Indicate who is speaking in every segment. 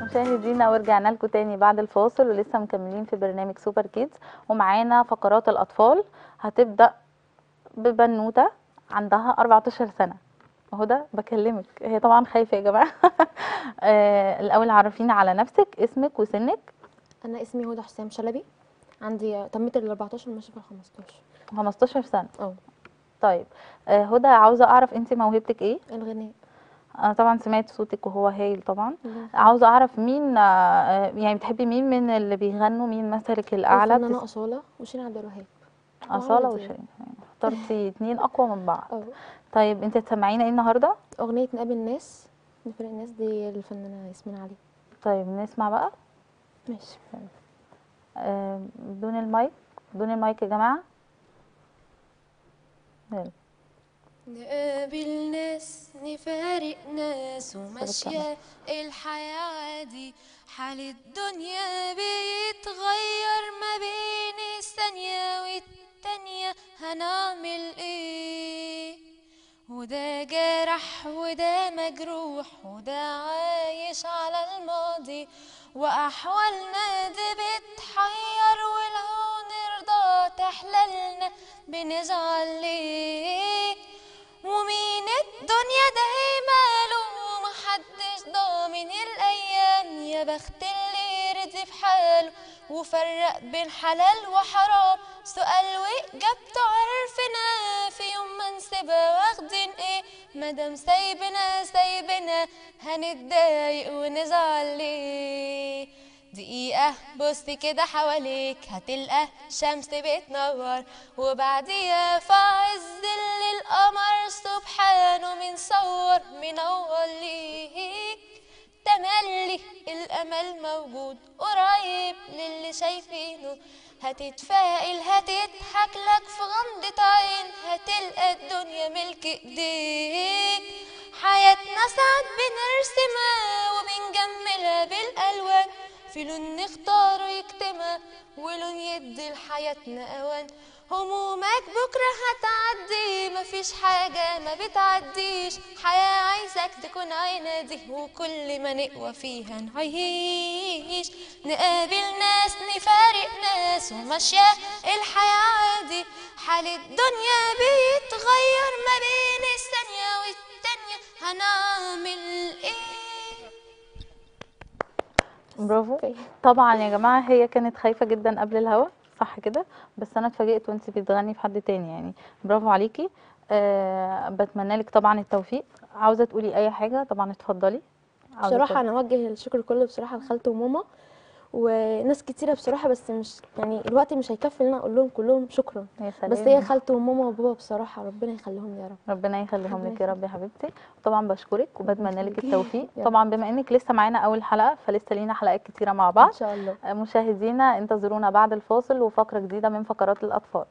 Speaker 1: مشاهدينا ورجعنا لكم تاني بعد الفاصل ولسه مكملين في برنامج سوبر كيدز ومعانا فقرات الأطفال هتبدأ ببنوتة عندها 14 سنة هدى بكلمك هي طبعا خايفة يا جماعة آه، الأول عرفينا على نفسك اسمك وسنك
Speaker 2: انا اسمي هدى حسام شلبي عندي تميت ال 14 ماشي في ال 15
Speaker 1: 15 سنة
Speaker 2: اه
Speaker 1: طيب آه، هدى عاوزة أعرف أنت موهبتك إيه
Speaker 2: الغناء
Speaker 1: أنا طبعا سمعت صوتك وهو هايل طبعا
Speaker 2: الله
Speaker 1: عاوزة أعرف مين آه، يعني بتحبي مين من اللي بيغنوا مين مثلك الأعلى
Speaker 2: الفنانة
Speaker 1: بتس-
Speaker 2: أصالة وشيرين عبد الوهاب
Speaker 1: أصالة
Speaker 2: وعمرو دياب.
Speaker 1: وشيرين اخترتي اتنين أقوى من بعض
Speaker 2: اه
Speaker 1: طيب أنت هتسمعينا إيه النهاردة
Speaker 2: أغنية نقابل ناس نفرق الناس دي الفنانة ياسمين علي
Speaker 1: طيب نسمع بقى
Speaker 2: ماشي
Speaker 1: آه، بدون المايك بدون المايك يا جماعة يلا.
Speaker 3: نقابل ناس نفارق ناس وماشية الحياة عادي حال الدنيا بيتغير ما بين الثانية والتانية هنعمل ايه وده جرح وده مجروح وده عايش على الماضي وأحوالنا دي بتحير ولو نرضى تحللنا بنزعل ليه ومين الدنيا ده ماله محدش ضامن الأيام يا بخت اللي رضي في حاله وفرق بين حلال وحرام سؤال وإجابته عرفنا في يوم ما نسيبها واخدين ايه مادام سايبنا سايبنا هنتضايق ونزعل ليه دقيقة بص كده حواليك هتلقى شمس بتنور وبعديها في عز الليل القمر سبحانه منصور منور ليك تملي الامل موجود قريب للي شايفينه هتتفائل هتضحك لك في غمضة عين هتلقى الدنيا ملك ايديك حياتنا ساعات بنرسمها وبنجملها بالالوان في لون نختاره يكتمها ولون يدي لحياتنا اوان همومك بكرة هتعدي مفيش حاجة ما بتعديش حياة عايزك تكون عنادي وكل ما نقوى فيها نعيش نقابل ناس نفارق ناس وماشية الحياة عادي حال الدنيا بيتغير ما بين الثانية والتانية هنعمل ايه
Speaker 1: برافو
Speaker 2: اوكي
Speaker 1: طبعا يا جماعة هي كانت خايفة جدا قبل الهوا صح كده بس أنا اتفاجئت وانت بتغني في حد تاني يعني برافو عليكي أه بتمنى لك طبعا التوفيق عاوزة تقولي أي حاجة طبعا اتفضلي عاوزة
Speaker 2: بصراحة
Speaker 1: تقولي.
Speaker 2: أنا أوجه الشكر كله بصراحة لخالته وماما وناس كتيرة بصراحة بس مش يعني الوقت مش هيكفي ان انا اقول لهم كلهم شكرا
Speaker 1: يا
Speaker 2: بس
Speaker 1: سلام.
Speaker 2: هي خالته وماما وبابا بصراحة ربنا يخليهم يا رب
Speaker 1: ربنا يخليهم
Speaker 2: ربنا
Speaker 1: لك يا رب يا حبيبتي طبعا بشكرك وبتمنى لك
Speaker 2: يخليكي.
Speaker 1: التوفيق
Speaker 2: يلا.
Speaker 1: طبعا بما انك لسه معانا اول حلقه فلسه لينا حلقات كتيره مع بعض
Speaker 2: ان شاء الله
Speaker 1: آه، مشاهدينا انتظرونا بعد الفاصل وفقره جديده من فقرات الاطفال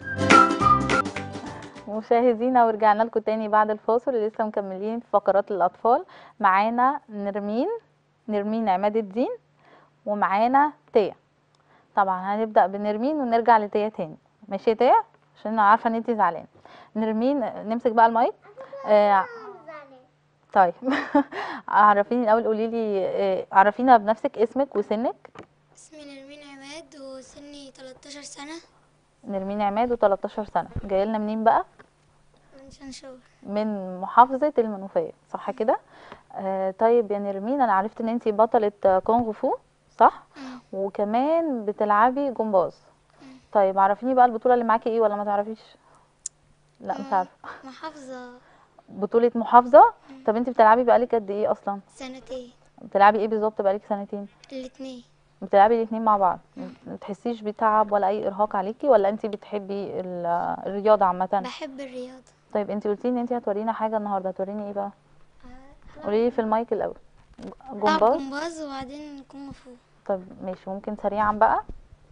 Speaker 1: مشاهدينا ورجعنا لكم تاني بعد الفاصل لسه مكملين في فقرات الاطفال معانا نرمين نرمين عماد الدين ومعانا تيا طبعا هنبدا بنرمين ونرجع لتيا تاني ماشي يا تيا عشان انا عارفه ان انت زعلانه نرمين نمسك بقى المايك آه طيب عرفيني الاول قولي لي آه، عرفينا بنفسك اسمك وسنك
Speaker 4: اسمي نرمين عماد وسني 13 سنة
Speaker 1: نرمين عماد و13 سنه جايه لنا منين بقى
Speaker 4: من شنشور
Speaker 1: من محافظه المنوفيه صح كده آه طيب يا نرمين انا عرفت ان انت بطله آه، كونغ فو صح وكمان بتلعبي جمباز طيب عرفيني بقى البطوله اللي معاكي ايه ولا ما تعرفيش لا مش
Speaker 4: آه.
Speaker 1: عارفه
Speaker 4: محافظة
Speaker 1: بطوله محافظه طب انت بتلعبي بقالك قد ايه اصلا
Speaker 4: سنتين
Speaker 1: بتلعبي ايه بالظبط بقالك سنتين
Speaker 4: الاتنين
Speaker 1: بتلعبي الاثنين مع بعض ما بتحسيش بتعب ولا اي ارهاق عليكي ولا انت بتحبي ال- الرياضه عامه
Speaker 4: بحب الرياضة
Speaker 1: طيب انت قلتي ان انت هتورينا حاجه النهارده هتوريني ايه بقى قولي لي في المايك الاول
Speaker 4: ألعب
Speaker 1: جمباز
Speaker 4: جمباز وبعدين كونغ فو
Speaker 1: طب ماشي ممكن سريعا بقى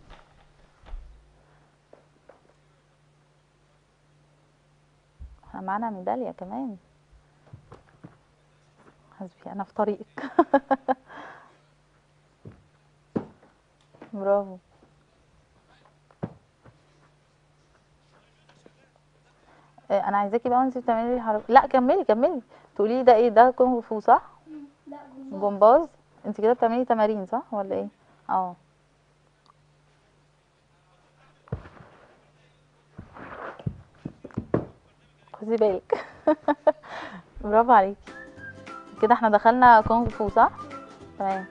Speaker 1: احنا معانا ميداليه كمان حسبي انا في طريقك برافو آه، انا عايزاكي بقى وانت بتعملي الحركه لا كملي كملي تقولي لي ده ايه ده كونغ فو صح جمباز انت كده بتعملي تمارين صح ولا ايه اه خدي بالك برافو عليكي كده احنا دخلنا كونغ فو صح تمام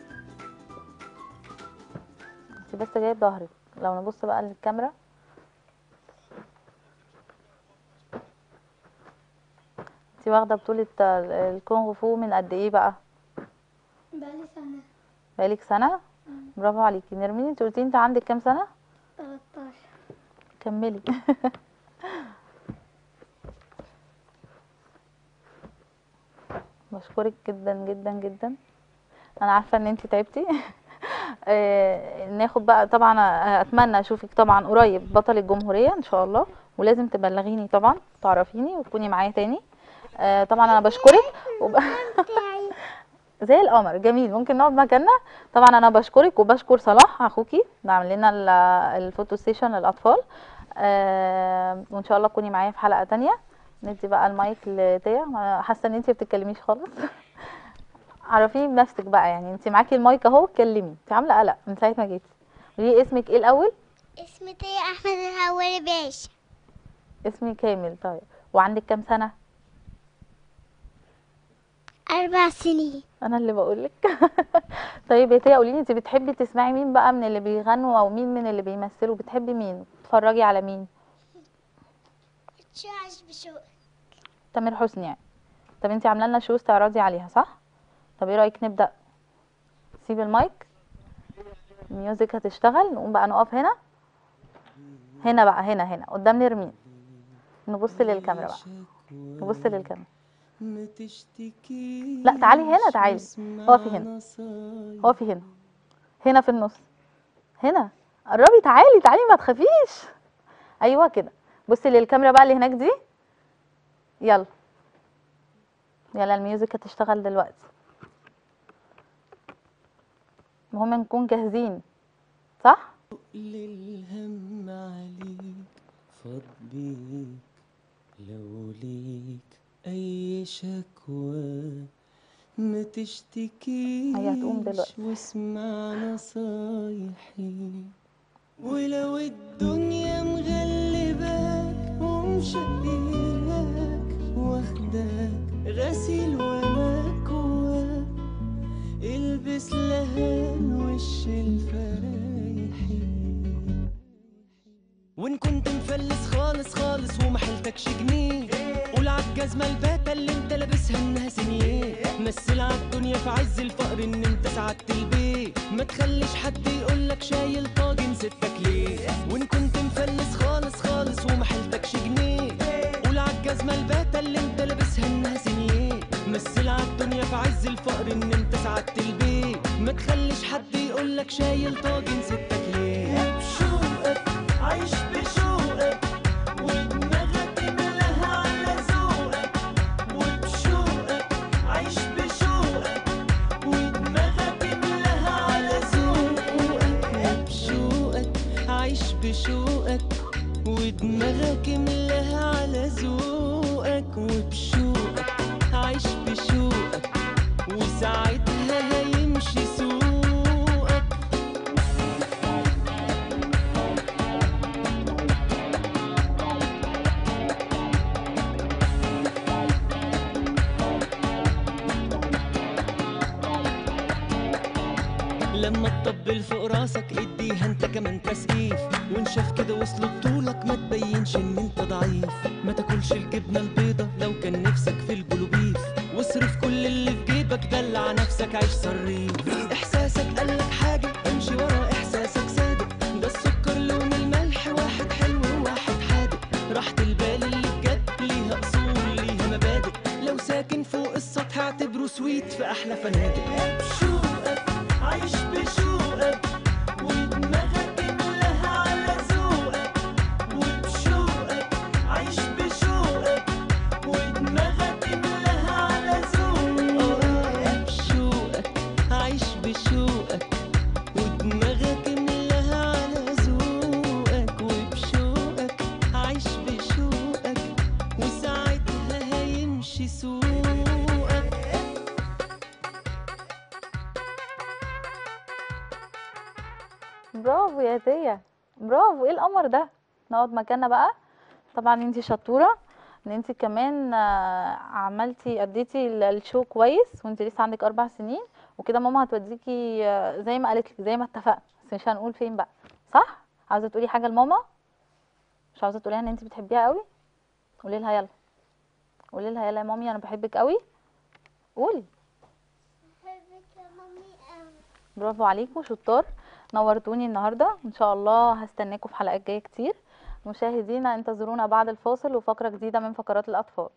Speaker 1: انت بس جايب ظهرك لو نبص بقى للكاميرا انت واخده بطوله ال- الكونغ فو من قد ايه بقى
Speaker 4: بقالي سنة
Speaker 1: بقالك سنه برافو عليكي نرمين انت قلتي انت عندك كام سنه
Speaker 4: 13
Speaker 1: كملي بشكرك جدا جدا جدا انا عارفه ان انت تعبتي آه، ناخد بقى طبعا اتمنى اشوفك طبعا قريب بطل الجمهوريه ان شاء الله ولازم تبلغيني طبعا تعرفيني وتكوني معايا تاني آه، طبعا انا بشكرك وب... زي القمر جميل ممكن نقعد مكاننا طبعا انا بشكرك وبشكر صلاح اخوكي اللي عامل لنا ال- الفوتو ستيشن للاطفال آه وان شاء الله تكوني معايا في حلقه تانية ندي بقى المايك لتيا أنا حاسه ان انت بتتكلميش خالص عرفيني بنفسك بقى يعني انت معاكي المايك اهو اتكلمي انت عامله قلق من ساعه ما جيتي قولي اسمك ايه الاول
Speaker 4: اسمي تيا أحمد الهواري باشا
Speaker 1: اسمي كامل طيب وعندك كام سنه
Speaker 4: أربع سنين
Speaker 1: انا اللي بقولك طيب يا تيا قولي لي انت بتحبي تسمعي مين بقى من اللي بيغنوا او مين من اللي بيمثلوا بتحبي مين بتتفرجي على مين
Speaker 4: تشعش بشوق
Speaker 1: تامر حسني يعني طب انت عامله لنا شوز تعرضي عليها صح طب ايه رايك نبدا سيب المايك الميوزك هتشتغل نقوم بقى نقف هنا هنا بقى هنا هنا قدام نرمين نبص للكاميرا بقى نبص للكاميرا
Speaker 5: ما تشتكي
Speaker 1: لا تعالي هنا تعالي اقفي هنا اقفي هنا هنا في النص هنا قربي تعالي تعالي ما تخافيش ايوه كده بصي للكاميرا بقى اللي هناك دي يلا يلا الميوزك هتشتغل دلوقتي المهم نكون جاهزين صح
Speaker 5: للهم عليك فاض بيك لو ليك اي شكوى ما تشتكيش
Speaker 1: هي هتقوم دلوقتي.
Speaker 5: واسمع نصايحي ولو الدنيا مغلباك ومشقياك واخداك غسيل ومكواك البس لهان وش الفرايحي وان كنت مفلس خالص خالص وما حيلتكش جنيه قول عالجزمة الباتة اللي انت لابسها انها سنيه مثل عالدنيا في عز الفقر ان انت سعدت البيت ما تخليش حد يقولك شايل طاجن ستك ليه وان كنت مفلس خالص خالص وما حيلتكش جنيه قول عالجزمة الباتة اللي انت لابسها انها سنيه مثل عالدنيا في عز الفقر ان انت سعدت البيت ما تخليش حد يقولك شايل طاجن ستك ليه بشوقك عايش بشوقك ودماغك ملاها على ذوقك وبشوقك عايش بشوقك ودماغك ملاها على ذوقك بشوقك عايش بشوقك ودماغك ملاها على ذوقك وبشوقك عايش بشوقك وساعتها هيمشي سوقك لما تطبل فوق راسك اديها انت كمان تسقيف وان شاف كده وصل بطولك ما تبينش ان انت ضعيف ما تاكلش الجبنه البيضه لو كان نفسك في البلوبيف واصرف كل اللي في جيبك دلع نفسك عيش صريف احساسك قالك حاجه امشي ورا احساسك صادق ده السكر لون الملح واحد حلو وواحد حادق راحة البال اللي بجد ليها اصول ليها مبادئ لو ساكن فوق السطح اعتبره سويت في احلى فنادق بشوقك عايش بشوقك ودماغك ملاها على ذوقك وبشوقك عايش بشوقك ودماغك ملاها على ذوقك بشوقك عايش بشوقك ودماغك ملاها على ذوقك وبشوقك عايش بشوقك وساعتها هيمشي سوقك
Speaker 1: برافو يا تيا برافو ايه القمر ده نقعد مكاننا بقى طبعا انتي شطوره ان انتي كمان آه، عملتي اديتي ال- الشو كويس وانتي لسه عندك اربع سنين وكده ماما هتوديكي آه، زي ما قالت لك زي ما اتفقنا بس مش هنقول فين بقى صح عاوزه تقولي حاجه لماما مش عاوزه تقوليها ان انتي بتحبيها قوي قولي لها يلا قولي لها يلا يا مامي انا بحبك قوي قولي برافو عليكم شطار نورتوني النهارده ان شاء الله هستناكم في حلقات جايه كتير مشاهدينا انتظرونا بعد الفاصل وفقره جديده من فقرات الاطفال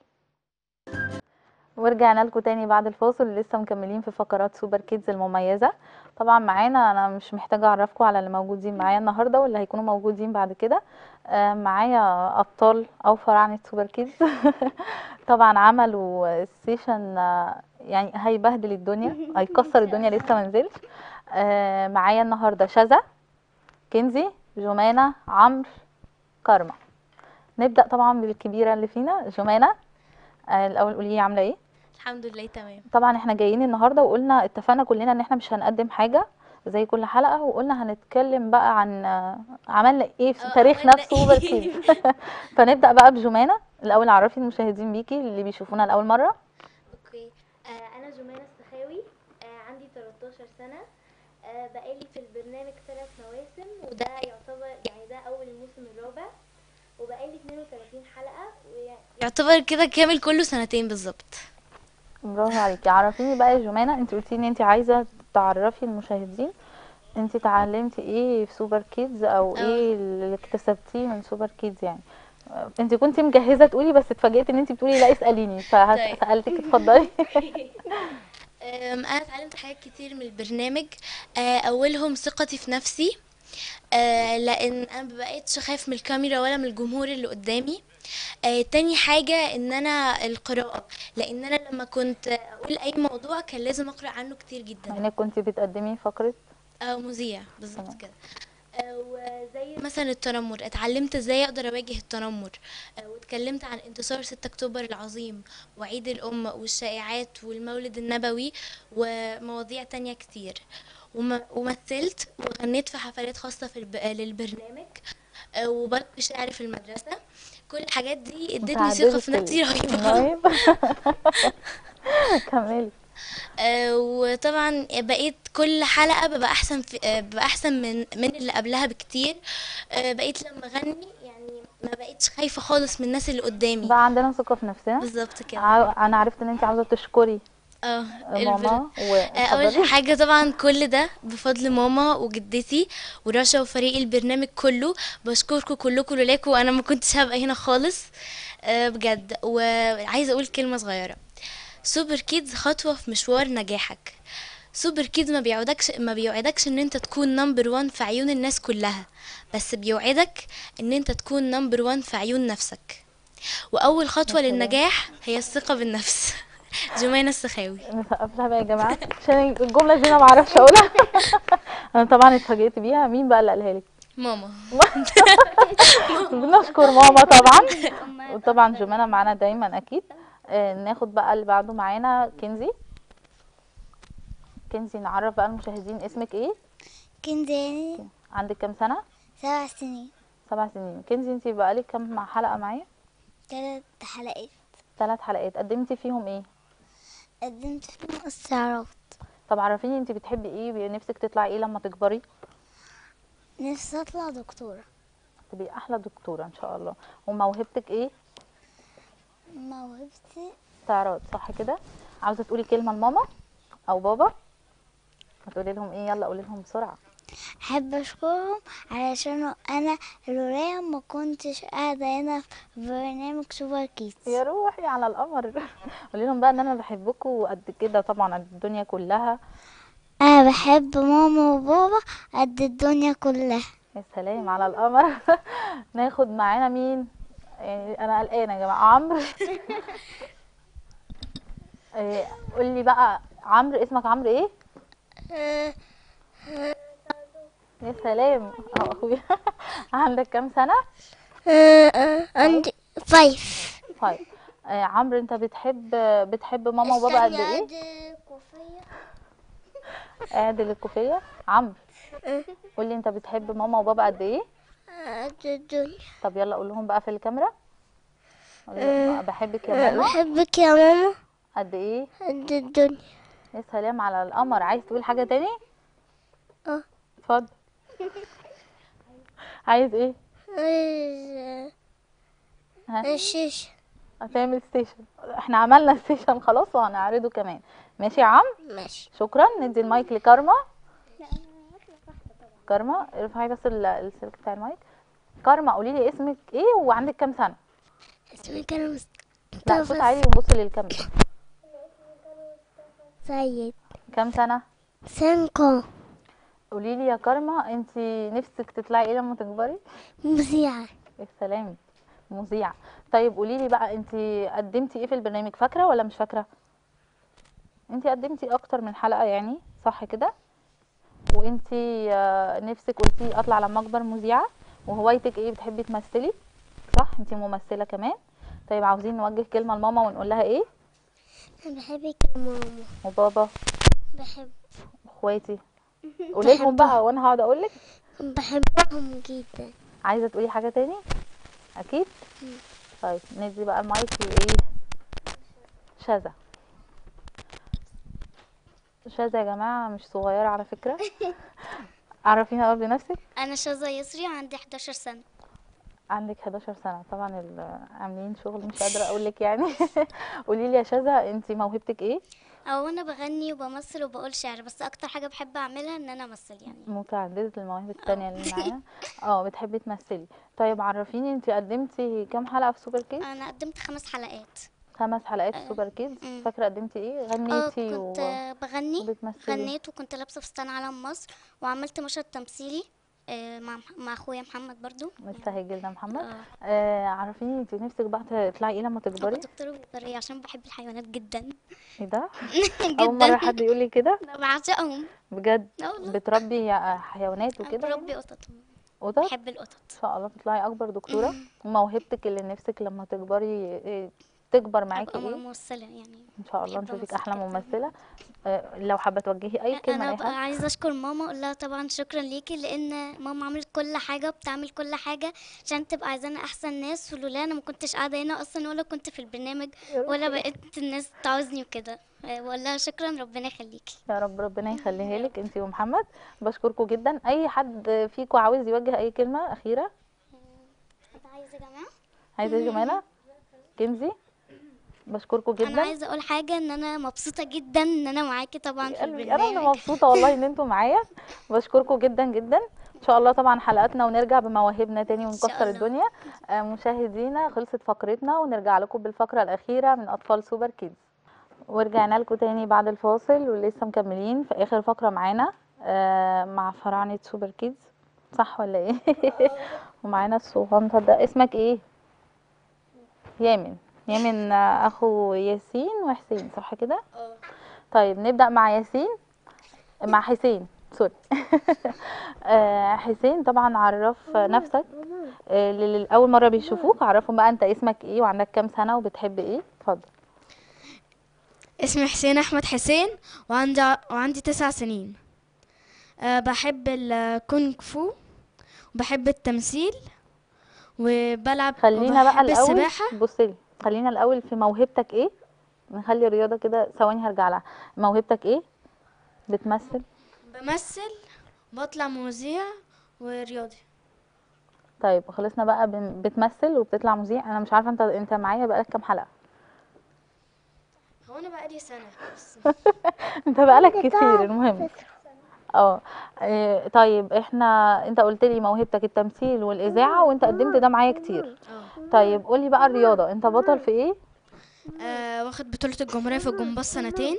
Speaker 1: ورجعنا لكم تاني بعد الفاصل لسه مكملين في فقرات سوبر كيدز المميزه طبعا معانا انا مش محتاجه اعرفكم على اللي موجودين معايا النهارده واللي هيكونوا موجودين بعد كده آه، معايا ابطال او فراعنه سوبر كيدز طبعا عملوا سيشن يعني هيبهدل الدنيا هيكسر الدنيا لسه منزلش آه، معايا النهارده شذا كنزي جمانة عمرو كارما نبدأ طبعا بالكبيرة اللي فينا جمانة آه، الأول قولي لي عاملة ايه
Speaker 6: الحمد لله تمام
Speaker 1: طبعا احنا جايين النهارده وقلنا اتفقنا كلنا ان احنا مش هنقدم حاجة زي كل حلقة وقلنا هنتكلم بقى عن آه، عملنا ايه في
Speaker 6: اه،
Speaker 1: تاريخ
Speaker 6: عملنا
Speaker 1: نفسه سوبر
Speaker 6: ايه؟
Speaker 1: كيدز فنبدأ بقى بجمانة الأول عرفي المشاهدين بيكي اللي بيشوفونا لأول مرة
Speaker 7: اوكي آه انا جمانة السخاوي آه عندي 13 سنة آه بقالي في البرنامج ثلاث مواسم وده يعتبر يعني ده اول الموسم الرابع وبقالي 32 حلقة ويعني
Speaker 6: يعتبر كده كامل كله سنتين بالظبط
Speaker 1: برافو عليكي عرفيني بقى يا جمانة انت قلتي ان انت عايزة تعرفي المشاهدين انت اتعلمتي ايه في سوبر كيدز او
Speaker 6: اه.
Speaker 1: ايه اللي اكتسبتيه من سوبر كيدز يعني انت كنت مجهزة تقولي بس اتفاجئت ان انت بتقولي لا اسأليني
Speaker 6: طيب.
Speaker 1: فسألتك اتفضلي
Speaker 6: أم، انا اتعلمت حاجات كتير من البرنامج آه، اولهم ثقتي في نفسي آه، لان انا مبقتش خايف من الكاميرا ولا من الجمهور اللي قدامي آه، تاني حاجة ان انا القراءة لان انا لما كنت اقول اي موضوع كان لازم اقرا عنه كتير جدا
Speaker 1: انك كنت بتقدمي فقرة
Speaker 6: اه مذيع بالظبط
Speaker 1: تمام.
Speaker 6: كده آه، وزي مثلا التنمر اتعلمت ازاي اقدر اواجه التنمر آه، واتكلمت عن انتصار 6 اكتوبر العظيم وعيد الام والشائعات والمولد النبوي ومواضيع تانية كتير وم- ومثلت وغنيت في حفلات خاصة في الب... للبرنامج آه، وبلقي شعر في المدرسة كل الحاجات دي ادتني ثقة في نفسي رهيبة
Speaker 1: رهيب كملي
Speaker 6: آه، وطبعا بقيت كل حلقة ببقى أحسن في آه، ببقى أحسن من من اللي قبلها بكتير آه، بقيت لما أغني يعني ما بقيتش خايفة خالص من الناس اللي قدامي
Speaker 1: بقى عندنا ثقة في نفسنا
Speaker 6: بالظبط كده
Speaker 1: ع- انا عرفت ان انت عاوزة تشكري
Speaker 6: اه البر-
Speaker 1: ماما
Speaker 6: آه، اول
Speaker 1: واتفضلي.
Speaker 6: حاجه طبعا كل ده بفضل ماما وجدتي ورشا وفريق البرنامج كله بشكركم كلكم لولاكم وانا ما كنتش هبقى هنا خالص آه، بجد وعايزه اقول كلمه صغيره سوبر كيدز خطوه في مشوار نجاحك سوبر كيدز ما بيوعدكش ما بيوعدكش ان انت تكون نمبر وان في عيون الناس كلها بس بيوعدك ان انت تكون نمبر وان في عيون نفسك واول خطوه
Speaker 1: سلام.
Speaker 6: للنجاح هي الثقه بالنفس جمانة السخاوي
Speaker 1: نسقف لها بقى يا جماعه عشان الجمله دي انا ما اعرفش اقولها انا طبعا اتفاجئت بيها مين بقى اللي قالها لك
Speaker 6: ماما
Speaker 1: بنشكر ماما طبعا وطبعا جمانة معانا دايما اكيد آه ناخد بقى اللي بعده معانا كنزي كنزي نعرف بقى المشاهدين اسمك ايه
Speaker 4: كنزاني
Speaker 1: عندك كام سنه
Speaker 4: سبع سنين
Speaker 1: سبع سنين كنزي انتي بقالك كام حلقه معايا
Speaker 4: تلات حلقات
Speaker 1: ثلاث حلقات قدمتي فيهم ايه
Speaker 4: قدمت فيهم استعراض
Speaker 1: طب عرفيني انتي بتحبي ايه نفسك تطلعي ايه لما تكبري
Speaker 4: نفسي اطلع دكتورة
Speaker 1: تبقي احلى دكتوره ان شاء الله وموهبتك ايه
Speaker 4: موهبتي
Speaker 1: استعراض صح كده عاوزه تقولي كلمه لماما او بابا هتقولي لهم ايه يلا قولي لهم بسرعه
Speaker 4: احب اشكرهم علشان انا لولاهم ما كنتش قاعدة هنا في برنامج سوبر كيدز
Speaker 1: يا روحي على القمر قولي لهم بقى ان انا بحبكم قد كده طبعا قد الدنيا كلها
Speaker 4: انا بحب ماما وبابا قد الدنيا كلها
Speaker 1: يا سلام على القمر ناخد معانا مين يعني انا قلقانه يا جماعه عمرو إيه، قولي بقى عمرو اسمك عمرو ايه يا سلام اه اخويا عندك كام سنه
Speaker 4: عندي فايف
Speaker 1: طيب آه عمرو انت بتحب بتحب ماما وبابا قد ايه اعدل الكوفيه عمرو قولي انت بتحب ماما وبابا قد ايه
Speaker 4: الدنيا
Speaker 1: طب يلا قول لهم بقى في الكاميرا قول لهم بحبك يا ماما
Speaker 4: بحبك يا ماما
Speaker 1: قد ايه
Speaker 4: قد الدنيا
Speaker 1: يا سلام على القمر عايز تقول حاجه تاني
Speaker 4: اه
Speaker 1: اتفضل عايز ايه
Speaker 4: عايز
Speaker 1: ها
Speaker 4: الشيشة
Speaker 1: هتعمل ستيشن احنا عملنا ستيشن خلاص وهنعرضه كمان ماشي يا عم
Speaker 4: ماشي
Speaker 1: شكرا ندي المايك لكارما كارما ارفعي بس ال- السلك بتاع المايك كارما قولي لي اسمك ايه وعندك كام سنه
Speaker 4: اسمي كان
Speaker 1: لا صوت عالي ونبص للكاميرا
Speaker 4: سيد
Speaker 1: كام سنه
Speaker 4: سانكو
Speaker 1: قولي لي يا كارما انت نفسك تطلعي ايه لما تكبري
Speaker 4: مذيعة
Speaker 1: يا سلام مذيعة طيب قولي لي بقى انت قدمتي ايه في البرنامج فاكرة ولا مش فاكرة انت قدمتي اكتر من حلقة يعني صح كده وانت آه، نفسك قلتي اطلع لما اكبر مذيعة وهوايتك ايه بتحبي تمثلي صح انت ممثلة كمان طيب عاوزين نوجه كلمة لماما ونقول لها ايه
Speaker 4: أنا بحبك يا ماما
Speaker 1: وبابا
Speaker 4: بحب
Speaker 1: واخواتي قولي لهم بقى وانا هقعد اقول لك
Speaker 4: بحبهم جدا
Speaker 1: عايزة تقولي حاجة تاني اكيد طيب ندي بقى المايك لايه شذا شذا يا جماعة مش صغيرة على فكرة عرفينا الاول بنفسك
Speaker 4: أنا شذا يسري عندي 11 سنة
Speaker 1: عندك 11 سنة طبعا ال- عاملين شغل مش قادرة اقول لك يعني قولي لي يا شذا انت موهبتك ايه
Speaker 4: أو أنا بغني وبمثل وبقول شعر بس أكتر حاجة بحب أعملها إن أنا أمثل يعني
Speaker 1: متعددة المواهب التانية اللي معانا اه بتحبي تمثلي طيب عرفيني انت قدمتي كام حلقة في سوبر كيدز
Speaker 4: أنا قدمت خمس حلقات
Speaker 1: خمس حلقات في سوبر كيدز
Speaker 4: مم.
Speaker 1: فاكرة قدمتي ايه
Speaker 4: اه
Speaker 1: غنيتي و...
Speaker 4: كنت بغني
Speaker 1: وبتمثلي
Speaker 4: غنيت وكنت لابسة فستان علم مصر وعملت مشهد تمثيلي آه، مع مع أخويا محمد برضو
Speaker 1: مستهجي لنا محمد
Speaker 4: اه
Speaker 1: آه عرفيني انت نفسك بقى تطلعي ايه لما تكبري
Speaker 4: أبقى دكتورة بيطرية عشان بحب الحيوانات جدا
Speaker 1: ايه ده اول مره
Speaker 4: جدا
Speaker 1: حد يقول لي كده
Speaker 4: أنا بعشقهم
Speaker 1: بجد
Speaker 4: اه والله
Speaker 1: بتربي حيوانات
Speaker 4: أنا
Speaker 1: وكده
Speaker 4: بربي قطط
Speaker 1: قطط
Speaker 4: بحب القطط
Speaker 1: ان شاء الله تطلعي اكبر دكتوره وموهبتك اللي نفسك لما تكبري إيه تكبر معاكي
Speaker 4: أبقى
Speaker 1: ايه
Speaker 4: ممثلة يعني
Speaker 1: ان شاء الله
Speaker 4: بحب
Speaker 1: نشوفك
Speaker 4: أمثل
Speaker 1: احلى
Speaker 4: جداً.
Speaker 1: ممثله آه لو حابه توجهي اي كلمه
Speaker 4: انا
Speaker 1: لاي
Speaker 4: بقى
Speaker 1: حد
Speaker 4: عايزه اشكر ماما اقول لها طبعا شكرا ليكي لان ماما عملت كل حاجه بتعمل كل حاجه عشان تبقى عايزانا احسن ناس ولولا انا ما كنتش قاعده هنا اصلا ولا كنت في البرنامج ولا بقيت الناس تعوزني وكده آه، بقول لها شكرا ربنا يخليكي
Speaker 1: يا رب ربنا يخليها لك انت ومحمد بشكركم جدا اي حد فيكم عاوز يوجه اي كلمه اخيره
Speaker 4: عايزه يا جماعه
Speaker 1: عايزه يا جمانه كنزي بشكركم
Speaker 4: انا
Speaker 1: جدا
Speaker 4: عايزه اقول حاجه ان انا مبسوطه جدا ان انا معاكي طبعا في
Speaker 1: قلبي انا اللي
Speaker 4: البرنامج
Speaker 1: مبسوطه والله ان انتوا معايا بشكركم جدا جدا ان شاء الله طبعا حلقاتنا ونرجع بمواهبنا تاني
Speaker 4: شاء
Speaker 1: ونكسر
Speaker 4: الله.
Speaker 1: الدنيا آه، مشاهدينا خلصت فقرتنا ونرجع لكم بالفقره الاخيره من اطفال سوبر كيدز ورجعنا لكم تاني بعد الفاصل ولسه مكملين في اخر فقره معانا آه، مع فراعنه سوبر كيدز صح ولا ايه ومعانا الصغنطه ده اسمك ايه يامن يامن آه، اخو ياسين وحسين صح كده طيب نبدأ مع ياسين مع حسين سوري آه، حسين طبعا عرف نفسك آه، للي أول مرة بيشوفوك عرفهم بقى أنت اسمك إيه وعندك كام سنة وبتحب إيه اتفضل
Speaker 6: اسمي حسين احمد حسين وعندي وعندي تسع سنين أه بحب الكونغ فو وبحب التمثيل وبلعب
Speaker 1: خلينا بقى
Speaker 6: وبحب
Speaker 1: الأول
Speaker 6: السباحة
Speaker 1: بصلي خلينا الأول في موهبتك إيه نخلي الرياضة كده ثواني هرجع لها موهبتك إيه بتمثل
Speaker 6: بمثل بطلع مذيع ورياضي
Speaker 1: طيب خلصنا بقى بن- بتمثل وبتطلع مذيع أنا مش عارفة أنت أنت معايا بقالك كام حلقة
Speaker 6: هو انا بقالي سنة بس
Speaker 1: انت بقالك كتير المهم اه إيه، طيب احنا انت قلت لي موهبتك التمثيل والاذاعه وانت قدمت ده معايا كتير طيب قولي بقى الرياضه انت بطل في ايه
Speaker 6: أه واخد بطولة الجمهورية في الجمباز سنتين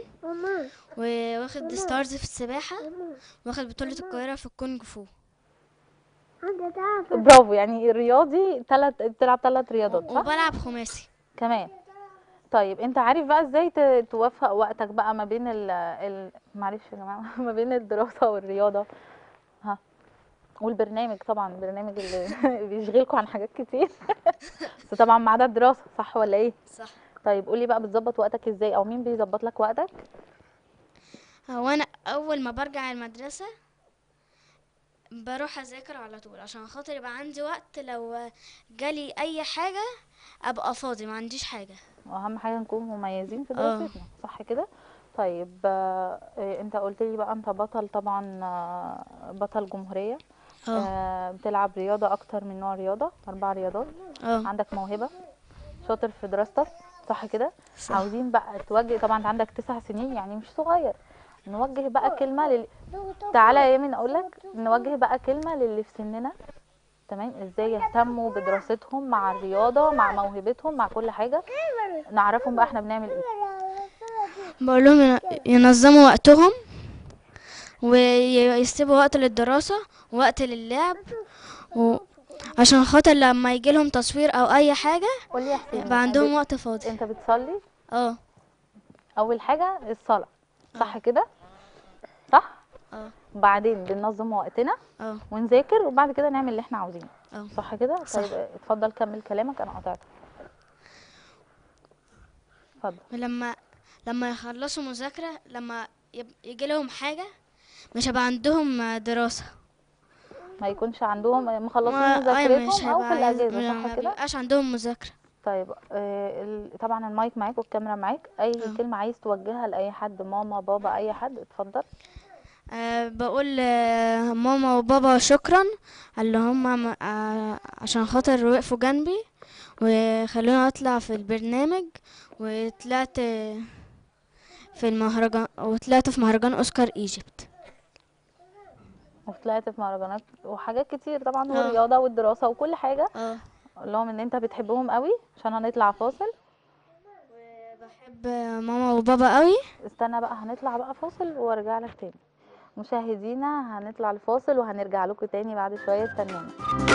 Speaker 6: وواخد ستارز في السباحة واخد بطولة القاهرة في الكونغ فو
Speaker 1: برافو يعني رياضي تلت بتلعب ثلاث رياضات صح
Speaker 6: وبلعب خماسي
Speaker 1: كمان طيب انت عارف بقى ازاي ت- توفق وقتك بقى ما بين ال ال معلش يا جماعه ما بين الدراسه والرياضه ها والبرنامج طبعا البرنامج اللي بيشغلكوا عن حاجات كتير بس طبعا ما عدا الدراسه صح ولا ايه
Speaker 6: صح
Speaker 1: طيب قولي بقى بتظبط وقتك ازاي او مين بيظبط لك وقتك
Speaker 6: هو انا
Speaker 4: اول ما برجع المدرسه بروح اذاكر على طول عشان خاطر يبقى عندي وقت لو جالي اي حاجه ابقى فاضي ما عنديش حاجه
Speaker 1: واهم حاجه نكون مميزين في
Speaker 4: اه.
Speaker 1: دراستنا صح كده طيب آه، إيه، انت قلت لي بقى انت بطل طبعا آه، بطل جمهوريه
Speaker 4: اه
Speaker 1: آه، بتلعب رياضه اكتر من نوع رياضه اربع رياضات
Speaker 4: اه
Speaker 1: عندك موهبه شاطر في دراستك صح كده
Speaker 4: صح.
Speaker 1: عاوزين بقى توجه طبعا انت عندك تسع سنين يعني مش صغير نوجه بقى كلمه لل... تعالى يا يمين اقول لك نوجه بقى كلمه للي في سننا تمام ازاي يهتموا بدراستهم مع الرياضه مع موهبتهم مع كل حاجه نعرفهم بقى احنا بنعمل ايه
Speaker 4: بقول لهم ين- ينظموا وقتهم ويسيبوا وقت للدراسة ووقت للعب و... عشان خاطر لما يجي لهم تصوير او اي حاجة
Speaker 1: قول لي يا حسين
Speaker 4: يبقى عندهم
Speaker 1: بت-
Speaker 4: وقت فاضي
Speaker 1: انت بتصلي
Speaker 4: اه
Speaker 1: اول حاجه الصلاه صح كده صح
Speaker 4: اه
Speaker 1: بعدين بننظم وقتنا
Speaker 4: اه
Speaker 1: ونذاكر وبعد كده نعمل اللي احنا عاوزينه
Speaker 4: اه
Speaker 1: صح كده
Speaker 4: صح.
Speaker 1: طيب اتفضل كمل كلامك انا قطعتك اتفضل
Speaker 4: لما لما يخلصوا مذاكرة لما يب... يجي لهم حاجة مش هيبقى عندهم دراسة
Speaker 1: ما يكونش عندهم مخلصين
Speaker 4: ما- أيوة مش
Speaker 1: مذاكرتهم او
Speaker 4: هيبقى
Speaker 1: في
Speaker 4: عايز-
Speaker 1: الاجازه
Speaker 4: ما
Speaker 1: صح كده
Speaker 4: بيبقاش عندهم مذاكرة
Speaker 1: طيب آه ال- طبعا المايك معاك والكاميرا معاك اي
Speaker 4: اه.
Speaker 1: كلمه عايز توجهها لاي حد ماما بابا اي حد اتفضل
Speaker 4: أه بقول آه، ماما وبابا شكرا اللي هم م- آه، عشان خاطر وقفوا جنبي وخلوني اطلع في البرنامج وطلعت في المهرجان وطلعت في مهرجان اوسكار ايجيبت
Speaker 1: وطلعت في مهرجانات وحاجات كتير طبعا
Speaker 4: اه.
Speaker 1: والرياضه والدراسه وكل حاجه
Speaker 4: اه
Speaker 1: قول لهم ان انت بتحبهم قوي عشان هنطلع فاصل
Speaker 4: بحب ماما وبابا قوي
Speaker 1: استنى بقى هنطلع بقى فاصل وارجع لك تاني مشاهدينا هنطلع الفاصل وهنرجع لكم تاني بعد شويه استنونا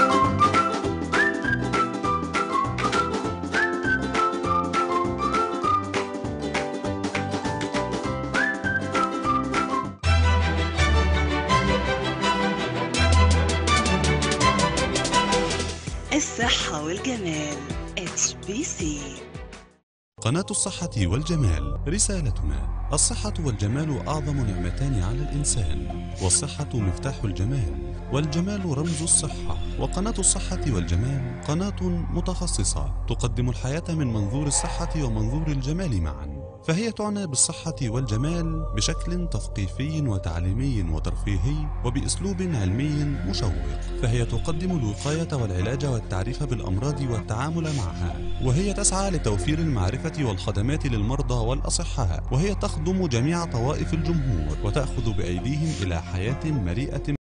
Speaker 8: الصحة والجمال اتش بي سي
Speaker 9: قناة الصحة والجمال رسالتنا الصحة والجمال أعظم نعمتان على الإنسان والصحة مفتاح الجمال والجمال رمز الصحة وقناة الصحة والجمال قناة متخصصة تقدم الحياة من منظور الصحة ومنظور الجمال معا فهي تعنى بالصحة والجمال بشكل تثقيفي وتعليمي وترفيهي وبأسلوب علمي مشوق فهي تقدم الوقاية والعلاج والتعريف بالأمراض والتعامل معها وهي تسعى لتوفير المعرفة والخدمات للمرضى والأصحاء وهي تخدم جميع طوائف الجمهور وتأخذ بأيديهم إلى حياة مليئة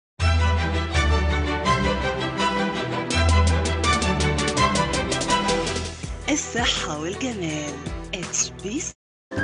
Speaker 8: الصحة والجمال اتش بي سي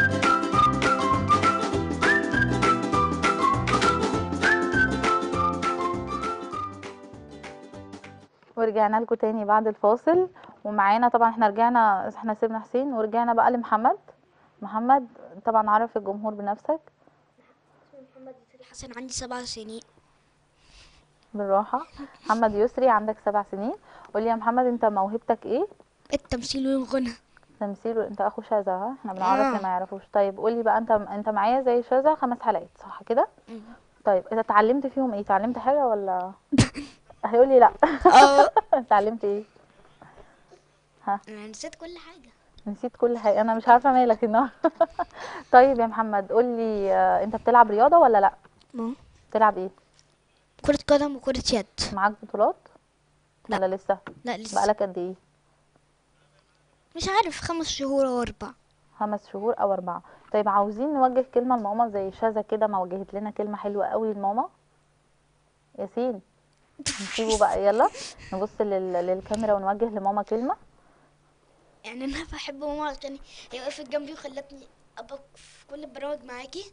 Speaker 1: ورجعنا لكم تاني بعد الفاصل ومعانا طبعا احنا رجعنا احنا سيبنا حسين ورجعنا بقى لمحمد محمد طبعا عرف الجمهور بنفسك
Speaker 4: محمد يسري حسن عندي سبع سنين
Speaker 1: بالراحه محمد يسري عندك سبع سنين قول لي يا محمد انت موهبتك ايه
Speaker 4: التمثيل والغنى
Speaker 1: تمثيل انت اخو شاذة ها احنا بنعرف
Speaker 4: آه.
Speaker 1: اللي ما يعرفوش طيب قول لي بقى انت انت معايا زي شاذة خمس حلقات صح كده طيب انت اتعلمت فيهم ايه اتعلمت حاجه ولا هيقول لي لا
Speaker 4: اه
Speaker 1: اتعلمت ايه
Speaker 4: انا نسيت كل حاجه
Speaker 1: نسيت كل حاجه انا مش عارفه مالك النهارده طيب يا محمد قول لي آه، انت بتلعب رياضه ولا لا
Speaker 4: ما
Speaker 1: بتلعب ايه
Speaker 4: كرة قدم وكرة يد
Speaker 1: معاك بطولات
Speaker 4: لا.
Speaker 1: ولا لسه
Speaker 4: لا لسه
Speaker 1: بقالك قد ايه
Speaker 4: مش عارف خمس شهور او اربع
Speaker 1: خمس شهور او اربعه طيب عاوزين نوجه كلمه لماما زي شاذة كده ما وجهت لنا كلمه حلوه قوي لماما ياسين نسيبه بقى يلا نبص لل... للكاميرا ونوجه لماما كلمه
Speaker 4: يعني انا بحب ماما عشان هي وقفت جنبي وخلتني ابقى في كل البرامج معاكي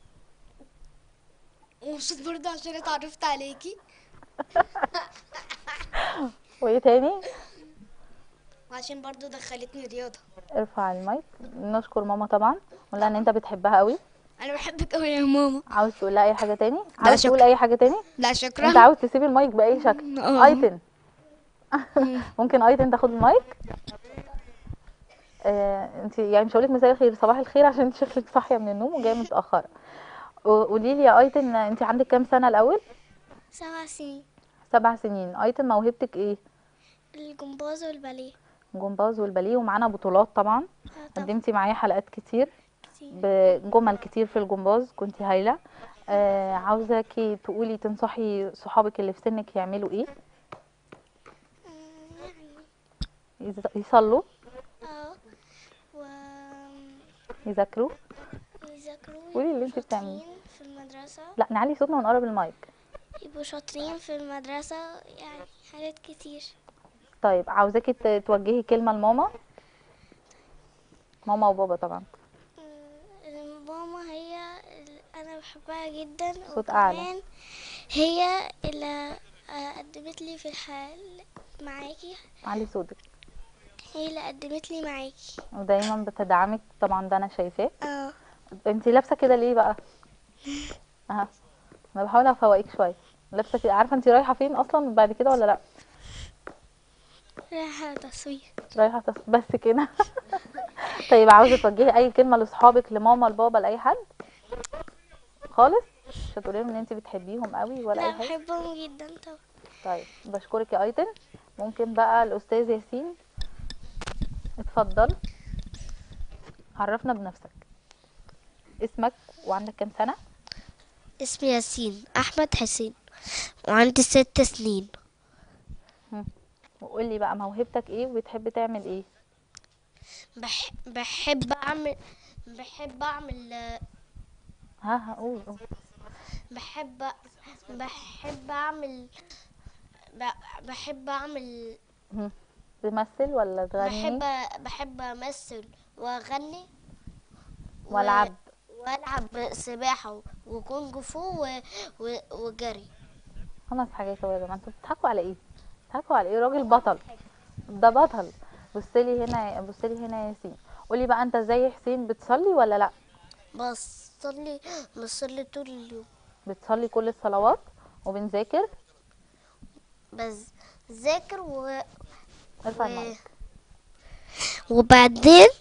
Speaker 4: ومبسوط برضه عشان اتعرفت عليكي
Speaker 1: وايه تاني
Speaker 4: وعشان برضه دخلتني رياضة
Speaker 1: ارفع المايك نشكر ماما طبعا ونقول لها ان انت بتحبها قوي
Speaker 4: انا بحبك قوي يا ماما
Speaker 1: عاوز تقول لها اي حاجه تاني عاوز تقول
Speaker 4: شكرا.
Speaker 1: اي حاجه تاني
Speaker 4: لا شكرا
Speaker 1: انت عاوز تسيب المايك باي شكل
Speaker 4: اه.
Speaker 1: ايتن ممكن ايتن تاخد المايك آه انت يعني مش هقولك مساء الخير صباح الخير عشان انت شكلك صاحيه من النوم وجايه متاخره قولي لي يا ايتن انت عندك كام سنه الاول
Speaker 4: سبع سنين
Speaker 1: سبع سنين ايتن موهبتك ايه
Speaker 4: الجمباز والباليه
Speaker 1: جمباز والباليه ومعانا بطولات طبعا
Speaker 4: آه، طبعا
Speaker 1: قدمتي معايا حلقات كتير
Speaker 4: كتير.
Speaker 1: بجمل كتير في الجمباز كنتي هايله آه عاوزاكي تقولي تنصحي صحابك اللي في سنك يعملوا ايه
Speaker 4: مم، يعني
Speaker 1: يز- يصلوا
Speaker 4: اه و
Speaker 1: يذاكروا
Speaker 4: يذاكروا
Speaker 1: قولي اللي
Speaker 4: يبقوا
Speaker 1: انت بتعمليه.
Speaker 4: شاطرين في المدرسة
Speaker 1: لا نعلي صوتنا ونقرب المايك
Speaker 4: يبقوا شاطرين في المدرسة يعني حاجات كتير
Speaker 1: طيب عاوزاكي ت- توجهي كلمه لماما ماما وبابا طبعا
Speaker 4: مم، ماما هي اللي انا بحبها جدا
Speaker 1: صوت أعلى.
Speaker 4: وكمان هي اللي آه، قدمت لي في الحال معاكي
Speaker 1: علي صوتك
Speaker 4: هي اللي قدمت لي معاكي
Speaker 1: ودايما بتدعمك طبعا ده انا شايفاه
Speaker 4: اه
Speaker 1: انت لابسه كده ليه بقى اها انا بحاول افوقك شويه لابسه كده عارفه انت رايحه فين اصلا بعد كده ولا لا
Speaker 4: رايحة تصوير
Speaker 1: رايحه تص... بس كده طيب عاوزه توجهي اي كلمه لاصحابك لماما لبابا لاي حد خالص مش هتقولي لهم ان انت بتحبيهم قوي ولا
Speaker 4: لا
Speaker 1: اي حاجه
Speaker 4: بحبهم جدا طبعا
Speaker 1: طيب بشكرك يا ايتن ممكن بقى الاستاذ ياسين اتفضل عرفنا بنفسك اسمك وعندك كام سنه
Speaker 10: اسمي ياسين احمد حسين وعندي ست سنين
Speaker 1: وقول لي بقى موهبتك ايه وبتحب تعمل ايه
Speaker 10: بح... بحب اعمل بحب اعمل
Speaker 1: ها هقول قول.
Speaker 10: بحب بحب اعمل ب- بحب اعمل
Speaker 1: هم. تمثل ولا تغني
Speaker 10: بحب بحب امثل واغني و-
Speaker 1: والعب
Speaker 10: والعب سباحه وكونج فو و... و... وجري
Speaker 1: خمس حاجات اهو يا جماعه انتوا بتضحكوا على ايه بتضحكوا على ايه راجل بطل ده بطل بصلي هنا بصلي هنا يا ياسين قولي بقى انت زي حسين بتصلي ولا لا
Speaker 10: بصلي بصلي طول اليوم
Speaker 1: بتصلي كل الصلوات وبنذاكر
Speaker 10: بس ذاكر و...
Speaker 1: ارفع
Speaker 10: و-
Speaker 1: المايك
Speaker 10: وبعدين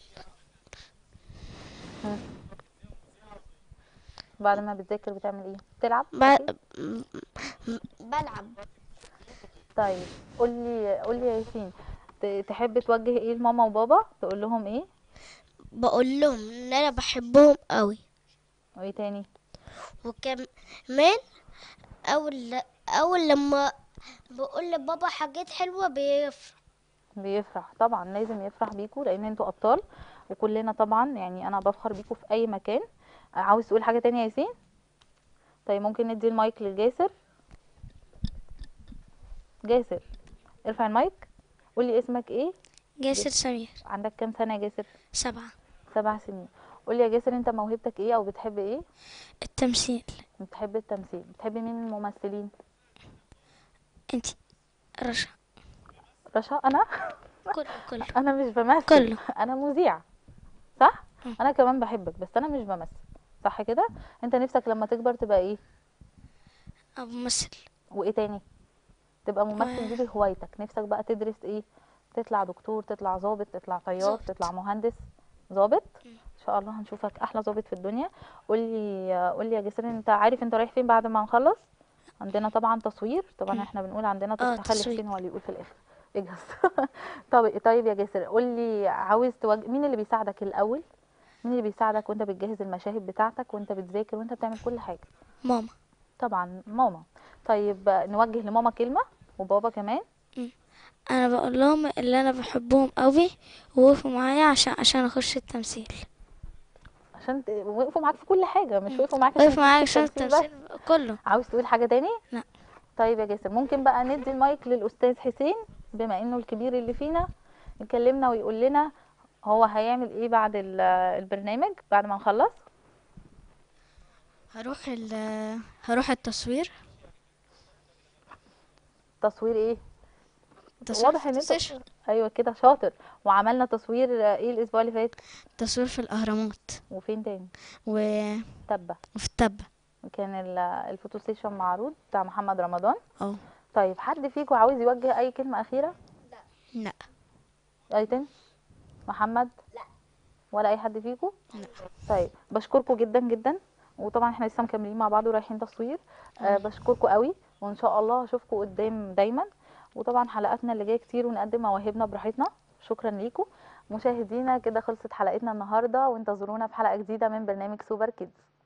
Speaker 1: بعد ما بتذاكر بتعمل ايه بتلعب
Speaker 10: ب...
Speaker 1: أكيد؟
Speaker 10: م- م- بلعب
Speaker 1: طيب قولي قولي يا ياسين ت- تحب توجه ايه لماما وبابا تقول لهم ايه
Speaker 10: بقول لهم ان انا بحبهم قوي
Speaker 1: وايه تاني
Speaker 10: وكمان اول اول لما بقول لبابا حاجات حلوه بيفرح
Speaker 1: بيفرح طبعا لازم يفرح بيكوا لان انتوا ابطال وكلنا طبعا يعني انا بفخر بيكوا في اي مكان عاوز تقول حاجه تانية يا ياسين طيب ممكن ندي المايك لجاسر جاسر ارفع المايك قولي اسمك ايه
Speaker 4: جاسر سمير
Speaker 1: عندك كام سنه يا جاسر
Speaker 4: سبعة
Speaker 1: سبع سنين قولي يا جاسر انت موهبتك ايه او بتحب ايه
Speaker 4: التمثيل
Speaker 1: بتحب التمثيل بتحب مين من الممثلين
Speaker 4: انتي رشا
Speaker 1: رشا انا
Speaker 4: كله كله
Speaker 1: انا مش بمثل
Speaker 4: كله.
Speaker 1: انا مذيع صح
Speaker 4: مم.
Speaker 1: انا كمان بحبك بس انا مش بمثل صح كده انت نفسك لما تكبر تبقى ايه
Speaker 4: أو ممثل
Speaker 1: وايه تاني تبقى ممثل دي دي هوايتك نفسك بقى تدرس ايه تطلع دكتور تطلع ضابط تطلع طيار
Speaker 4: ضابط.
Speaker 1: تطلع مهندس ضابط ان شاء الله هنشوفك احلى ضابط في الدنيا قولي قولي يا جسر انت عارف انت رايح فين بعد ما نخلص عندنا طبعا تصوير طبعا
Speaker 4: مم.
Speaker 1: احنا بنقول عندنا
Speaker 4: اه،
Speaker 1: تصوير هخلي
Speaker 4: تصوير.
Speaker 1: حسين هو اللي يقول في الاخر اجهز طب طيب يا جاسر قولي عاوز توجه مين اللي بيساعدك الاول مين اللي بيساعدك وانت بتجهز المشاهد بتاعتك وانت بتذاكر وانت بتعمل كل حاجه
Speaker 4: ماما
Speaker 1: طبعا ماما طيب نوجه لماما كلمه وبابا كمان
Speaker 4: انا بقول لهم اللي انا بحبهم قوي ووقفوا معايا عشان عشان اخش التمثيل
Speaker 1: عشان ت- وقفوا معاك في كل حاجه مش وقفوا معاك
Speaker 4: وقفوا معايا
Speaker 1: في
Speaker 4: عشان
Speaker 1: التمثيل بس.
Speaker 4: التمثيل كله
Speaker 1: عاوز تقول حاجه تاني
Speaker 4: لا.
Speaker 1: طيب يا جاسر ممكن بقى ندي المايك للاستاذ حسين بما انه الكبير اللي فينا يكلمنا ويقول لنا هو هيعمل ايه بعد ال- البرنامج بعد ما نخلص
Speaker 4: هروح ال هروح التصوير
Speaker 1: تصوير ايه
Speaker 4: تصوير
Speaker 1: واضح
Speaker 4: في
Speaker 1: ان انت
Speaker 4: ستيشن.
Speaker 1: ايوه كده شاطر وعملنا تصوير ايه الاسبوع اللي فات
Speaker 4: تصوير في الاهرامات
Speaker 1: وفين تاني
Speaker 4: و-
Speaker 1: تبة
Speaker 4: وفي التبة
Speaker 1: كان ال- الفوتو ستيشن معروض بتاع محمد رمضان
Speaker 4: اه
Speaker 1: طيب حد فيكم عاوز يوجه اي كلمه اخيره
Speaker 4: لا
Speaker 1: ايتن محمد
Speaker 10: لا.
Speaker 1: ولا اي حد فيكم
Speaker 4: لا.
Speaker 1: طيب بشكركم جدا جدا وطبعا احنا لسه مكملين مع بعض ورايحين تصوير آه بشكركم قوي وان شاء الله اشوفكم قدام دايما وطبعا حلقاتنا اللي جايه كتير ونقدم مواهبنا براحتنا شكرا ليكم مشاهدينا كده خلصت حلقتنا النهارده وانتظرونا في حلقه جديده من برنامج سوبر كيدز